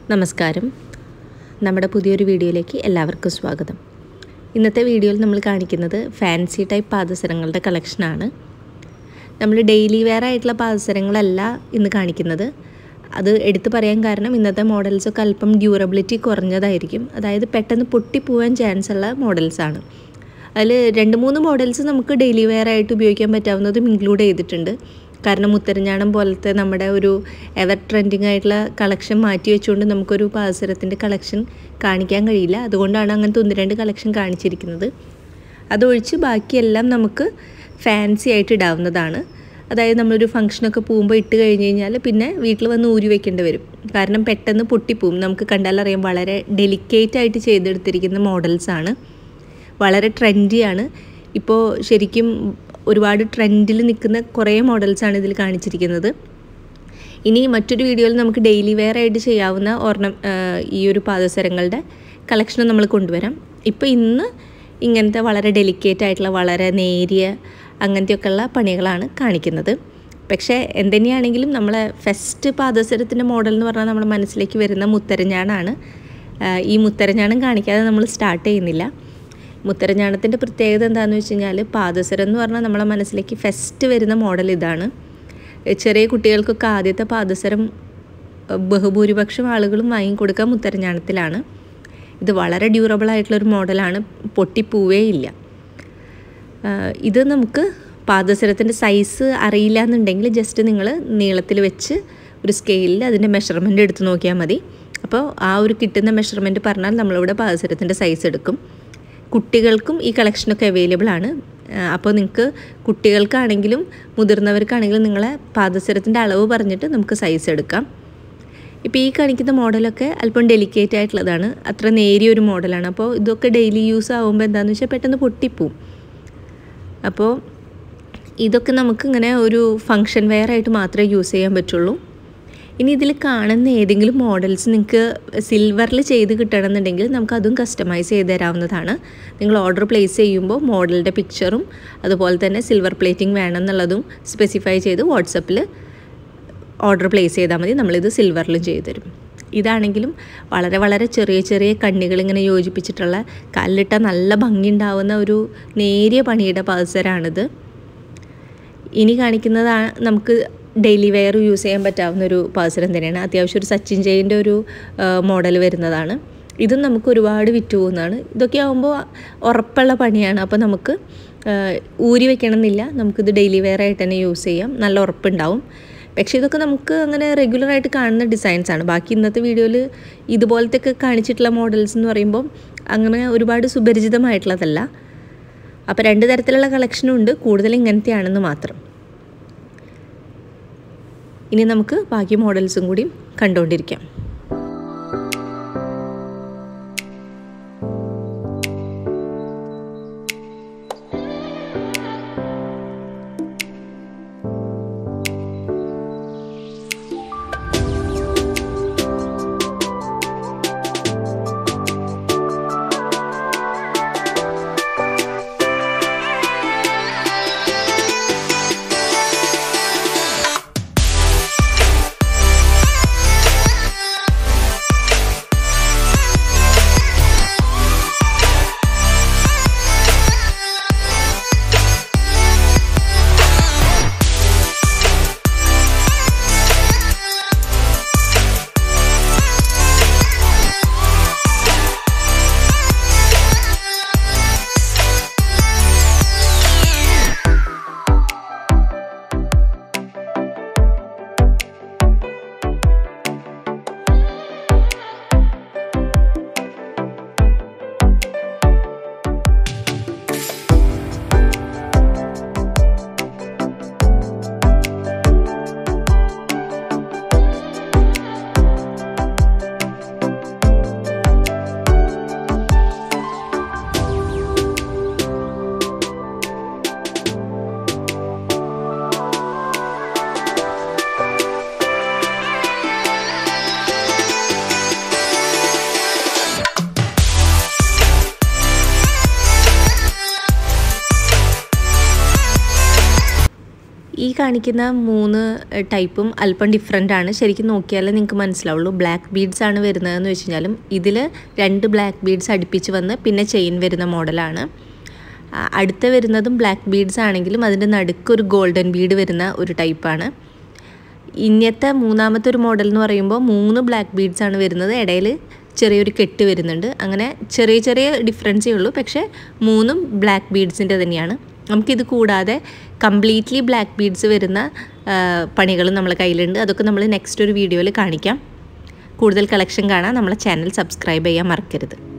നമസ്കാരം നമ്മുടെ പുതിയൊരു വീഡിയോയിലേക്ക് എല്ലാവർക്കും സ്വാഗതം ഇന്നത്തെ വീഡിയോയിൽ നമ്മൾ കാണിക്കുന്നത് ഫാൻസി ടൈപ്പ് പാദസരങ്ങളുടെ കളക്ഷനാണ് നമ്മൾ ഡെയിലി വെയർ ആയിട്ടുള്ള പാദസരങ്ങളല്ല ഇന്ന് കാണിക്കുന്നത് അത് എടുത്തു പറയാൻ കാരണം ഇന്നത്തെ മോഡൽസൊക്കെ അല്പം ഡ്യൂറബിലിറ്റി കുറഞ്ഞതായിരിക്കും അതായത് പെട്ടെന്ന് പൊട്ടിപ്പോവാൻ ചാൻസ് ഉള്ള മോഡൽസാണ് അതിൽ രണ്ട് മൂന്ന് മോഡൽസ് നമുക്ക് ഡെയിലി വെയർ ആയിട്ട് ഉപയോഗിക്കാൻ പറ്റാവുന്നതും ഇൻക്ലൂഡ് ചെയ്തിട്ടുണ്ട് കാരണം മുത്തരഞ്ഞാണം പോലത്തെ നമ്മുടെ ഒരു എവർ ട്രെൻഡിങ് ആയിട്ടുള്ള കളക്ഷൻ മാറ്റി വെച്ചുകൊണ്ട് നമുക്കൊരു പാദസരത്തിൻ്റെ കളക്ഷൻ കാണിക്കാൻ കഴിയില്ല അതുകൊണ്ടാണ് അങ്ങനത്തെ ഒന്ന് രണ്ട് കളക്ഷൻ കാണിച്ചിരിക്കുന്നത് അതൊഴിച്ച് ബാക്കിയെല്ലാം നമുക്ക് ഫാൻസി ആയിട്ട് ഇടാവുന്നതാണ് അതായത് നമ്മളൊരു ഫംഗ്ഷനൊക്കെ പോകുമ്പോൾ ഇട്ട് കഴിഞ്ഞ് കഴിഞ്ഞാൽ പിന്നെ വീട്ടിൽ വന്ന് ഊരി വെക്കേണ്ടി വരും കാരണം പെട്ടെന്ന് പൊട്ടിപ്പോവും നമുക്ക് കണ്ടാലറിയാം വളരെ ഡെലിക്കേറ്റ് ആയിട്ട് ചെയ്തെടുത്തിരിക്കുന്ന മോഡൽസാണ് വളരെ ട്രെൻഡിയാണ് ഇപ്പോൾ ശരിക്കും ഒരുപാട് ട്രെൻഡിൽ നിൽക്കുന്ന കുറേ മോഡൽസാണ് ഇതിൽ കാണിച്ചിരിക്കുന്നത് ഇനി മറ്റൊരു വീഡിയോയിൽ നമുക്ക് ഡെയിലി വെയർ ആയിട്ട് ചെയ്യാവുന്ന ഓർണ ഈ ഒരു പാദസരങ്ങളുടെ കളക്ഷനും നമ്മൾ കൊണ്ടുവരാം ഇപ്പോൾ ഇന്ന് ഇങ്ങനത്തെ വളരെ ഡെലിക്കേറ്റ് ആയിട്ടുള്ള വളരെ നേരിയ അങ്ങനത്തെയൊക്കെയുള്ള പണികളാണ് കാണിക്കുന്നത് പക്ഷേ എന്തുതന്നെയാണെങ്കിലും നമ്മളെ ഫസ്റ്റ് പാദസരത്തിൻ്റെ മോഡൽ എന്ന് പറഞ്ഞാൽ നമ്മുടെ മനസ്സിലേക്ക് വരുന്ന മുത്തരഞ്ഞാണാണ് ഈ മുത്തരഞ്ഞാണം കാണിക്കാതെ നമ്മൾ സ്റ്റാർട്ട് ചെയ്യുന്നില്ല മുത്തരഞ്ഞാണത്തിൻ്റെ പ്രത്യേകത എന്താണെന്ന് വെച്ച് കഴിഞ്ഞാൽ പാദസരം എന്ന് പറഞ്ഞാൽ നമ്മളെ മനസ്സിലേക്ക് ഫസ്റ്റ് വരുന്ന മോഡൽ ഇതാണ് ചെറിയ കുട്ടികൾക്കൊക്കെ ആദ്യത്തെ പാദസരം ബഹുഭൂരിപക്ഷം ആളുകളും വാങ്ങിക്കൊടുക്കുക മുത്തരഞ്ഞാണത്തിലാണ് ഇത് വളരെ ഡ്യൂറബിൾ ആയിട്ടുള്ളൊരു മോഡലാണ് പൊട്ടിപ്പോവേ ഇല്ല ഇത് നമുക്ക് പാദസരത്തിൻ്റെ സൈസ് അറിയില്ല എന്നുണ്ടെങ്കിൽ ജസ്റ്റ് നിങ്ങൾ നീളത്തിൽ വെച്ച് ഒരു സ്കെയിലിൽ അതിൻ്റെ മെഷർമെൻറ്റ് എടുത്ത് നോക്കിയാൽ മതി അപ്പോൾ ആ ഒരു കിട്ടുന്ന മെഷർമെൻറ്റ് പറഞ്ഞാൽ നമ്മളിവിടെ പാദസരത്തിൻ്റെ സൈസ് എടുക്കും കുട്ടികൾക്കും ഈ കളക്ഷനൊക്കെ അവൈലബിൾ ആണ് അപ്പോൾ നിങ്ങൾക്ക് കുട്ടികൾക്കാണെങ്കിലും മുതിർന്നവർക്കാണെങ്കിലും നിങ്ങളെ പാദസരത്തിൻ്റെ അളവ് പറഞ്ഞിട്ട് നമുക്ക് സൈസ് എടുക്കാം ഇപ്പോൾ ഈ കാണിക്കുന്ന മോഡലൊക്കെ അല്പം ഡെലിക്കേറ്റ് ആയിട്ടുള്ളതാണ് അത്ര നേരിയ ഒരു മോഡലാണ് അപ്പോൾ ഇതൊക്കെ ഡെയിലി യൂസ് ആകുമ്പോൾ എന്താണെന്ന് വെച്ചാൽ പെട്ടെന്ന് പൊട്ടിപ്പോവും അപ്പോൾ ഇതൊക്കെ നമുക്ക് ഇങ്ങനെ ഒരു ഫങ്ഷൻ വെയർ ആയിട്ട് മാത്രമേ യൂസ് ചെയ്യാൻ പറ്റുള്ളൂ ഇനി ഇതിൽ കാണുന്ന ഏതെങ്കിലും മോഡൽസ് നിങ്ങൾക്ക് സിൽവറിൽ ചെയ്ത് കിട്ടണമെന്നുണ്ടെങ്കിൽ നമുക്ക് അതും കസ്റ്റമൈസ് ചെയ്ത് തരാവുന്നതാണ് നിങ്ങൾ ഓർഡർ പ്ലേസ് ചെയ്യുമ്പോൾ മോഡലിൻ്റെ പിക്ചറും അതുപോലെ തന്നെ സിൽവർ പ്ലേറ്റിംഗ് വേണം എന്നുള്ളതും സ്പെസിഫൈ ചെയ്ത് വാട്സപ്പിൽ ഓർഡർ പ്ലേസ് ചെയ്താൽ മതി നമ്മളിത് സിൽവറിലും ചെയ്തു തരും ഇതാണെങ്കിലും വളരെ വളരെ ചെറിയ ചെറിയ കണ്ണികൾ ഇങ്ങനെ യോജിപ്പിച്ചിട്ടുള്ള കല്ലിട്ട നല്ല ഭംഗി ഉണ്ടാവുന്ന ഒരു നേരിയ പണിയുടെ പൾസറാണിത് ഇനി കാണിക്കുന്നതാണ് നമുക്ക് ഡെയിലി വെയർ യൂസ് ചെയ്യാൻ പറ്റാവുന്ന ഒരു പാസരം തന്നെയാണ് അത്യാവശ്യം ഒരു സച്ചിൻ ജയിൻ്റെ ഒരു മോഡൽ വരുന്നതാണ് ഇതും നമുക്ക് ഒരുപാട് വിറ്റ് പോകുന്നതാണ് ഇതൊക്കെ ആകുമ്പോൾ ഉറപ്പുള്ള പണിയാണ് അപ്പോൾ നമുക്ക് ഊരി വെക്കണമെന്നില്ല നമുക്കിത് ഡെയിലി വെയർ ആയിട്ട് തന്നെ യൂസ് ചെയ്യാം നല്ല ഉറപ്പുണ്ടാവും പക്ഷേ ഇതൊക്കെ നമുക്ക് അങ്ങനെ റെഗുലറായിട്ട് കാണുന്ന ഡിസൈൻസ് ആണ് ബാക്കി ഇന്നത്തെ വീഡിയോയിൽ ഇതുപോലത്തെ ഒക്കെ കാണിച്ചിട്ടുള്ള മോഡൽസ് എന്ന് പറയുമ്പോൾ അങ്ങനെ ഒരുപാട് സുപരിചിതമായിട്ടുള്ളതല്ല അപ്പോൾ രണ്ട് തരത്തിലുള്ള കളക്ഷനും ഉണ്ട് കൂടുതൽ ഇങ്ങനത്തെയാണെന്ന് മാത്രം ഇനി നമുക്ക് ബാക്കി മോഡൽസും കൂടി കണ്ടുകൊണ്ടിരിക്കാം ഈ കാണിക്കുന്ന മൂന്ന് ടൈപ്പും അല്പം ഡിഫറെൻ്റ് ആണ് ശരിക്കും നോക്കിയാലേ നിങ്ങൾക്ക് മനസ്സിലാവുള്ളൂ ബ്ലാക്ക് ബീഡ്സ് ആണ് വരുന്നതെന്ന് വെച്ച് കഴിഞ്ഞാലും ഇതിൽ രണ്ട് ബ്ലാക്ക് ബീഡ്സ് അടുപ്പിച്ച് വന്ന് പിന്നെ ചെയിൻ വരുന്ന മോഡലാണ് അടുത്ത വരുന്നതും ബ്ലാക്ക് ബീഡ്സ് ആണെങ്കിലും അതിൻ്റെ നടുക്ക് ഒരു ഗോൾഡൻ ബീഡ് വരുന്ന ഒരു ടൈപ്പാണ് ഇന്നത്തെ മൂന്നാമത്തെ ഒരു മോഡൽ എന്ന് പറയുമ്പോൾ മൂന്ന് ബ്ലാക്ക് ബീഡ്സ് ആണ് വരുന്നത് ഇടയിൽ ചെറിയൊരു കെട്ട് വരുന്നുണ്ട് അങ്ങനെ ചെറിയ ചെറിയ ഡിഫറൻസേ ഉള്ളൂ പക്ഷേ മൂന്നും ബ്ലാക്ക് ബീഡ്സിൻ്റെ തന്നെയാണ് നമുക്കിത് കൂടാതെ കംപ്ലീറ്റ്ലി ബ്ലാക്ക് ബീഡ്സ് വരുന്ന പണികളും നമ്മളെ കയ്യിലുണ്ട് അതൊക്കെ നമ്മൾ നെക്സ്റ്റ് ഒരു വീഡിയോയിൽ കാണിക്കാം കൂടുതൽ കളക്ഷൻ കാണാൻ നമ്മളെ ചാനൽ സബ്സ്ക്രൈബ് ചെയ്യാൻ മറക്കരുത്